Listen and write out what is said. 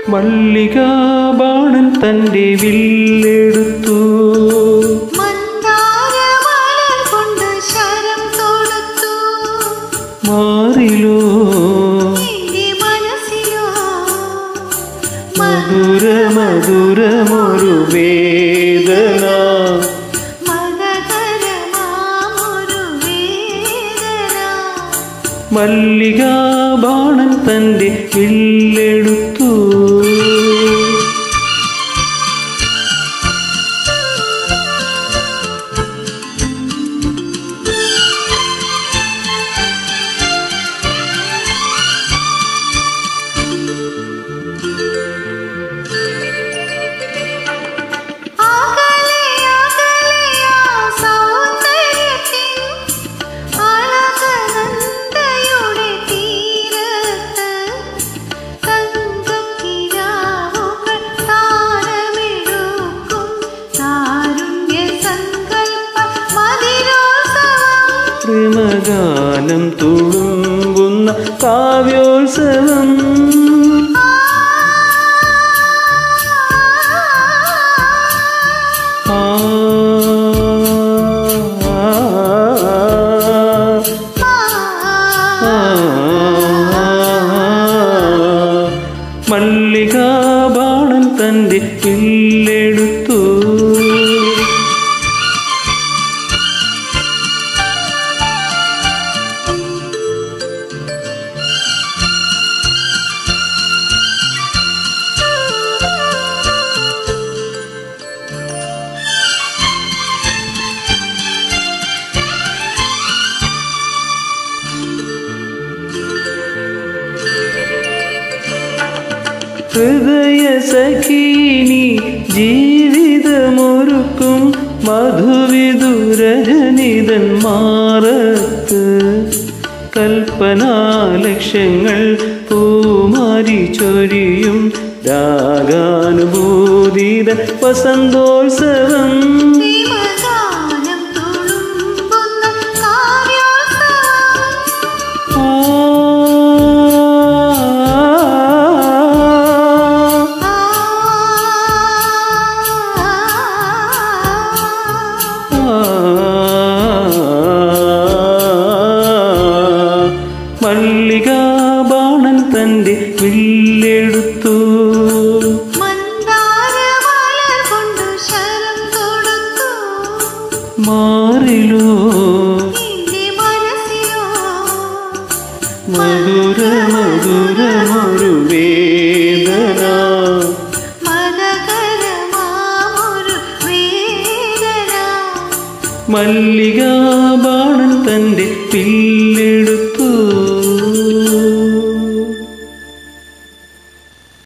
മല്ലികാബാണൻ തൻ്റെ വില്ലെടുത്തു മന്ദാരമലർ കൊണ്ട് ശരം തൊടുത്തു മാറിലോ എന്റെ മനസ്സിലോ മധുര മധുരമൊരു വേദന മതകരമാമൊരു വേദന മല്ലികാബാണൻ തൻ്റെ വില്ലെടുത്തു അകലെ അകലെ ആ സൗന്ദര്യത്തിൻ അളകനന്ദയുടെ തീരത്ത് തങ്കക്കിനാവുകൾ താരമെടുക്കും താരുണ്യ സങ്കൽപ്പ മതിരോത്സവം പ്രേമഗാനം തുളുമ്പുന്ന കാവ്യോത്സവം ആ, ആ, മല്ലികാബാണൻ തൻ്റെ വില്ലെടുത്തു ഹൃദയ സഖീനി ജീവിതമൊരുക്കും മധുവിദുരജനിതൻ മാറത്ത് കൽപ്പനാലക്ഷ്യങ്ങൾ പൂമാരി ചൊരിയും രാഗാനുഭൂതിത വസന്തോത്സവം പ്രേമഗാനം തുളുമ്പുന്ന കാവ്യോത്സവം ആ, മല്ലികാബാണൻ തൻ്റെ വില്ലെടുത്തു മന്ദാരമലർ കൊണ്ടു ശരം തൊടുത്തു മാറിലോ എന്റെ മനസ്സിലോ മധുര മധുരമൊരു വേദന മതകരമാമൊരു വേദന മല്ലികാബാണൻ തൻ്റെ പില്ലെടുത്തു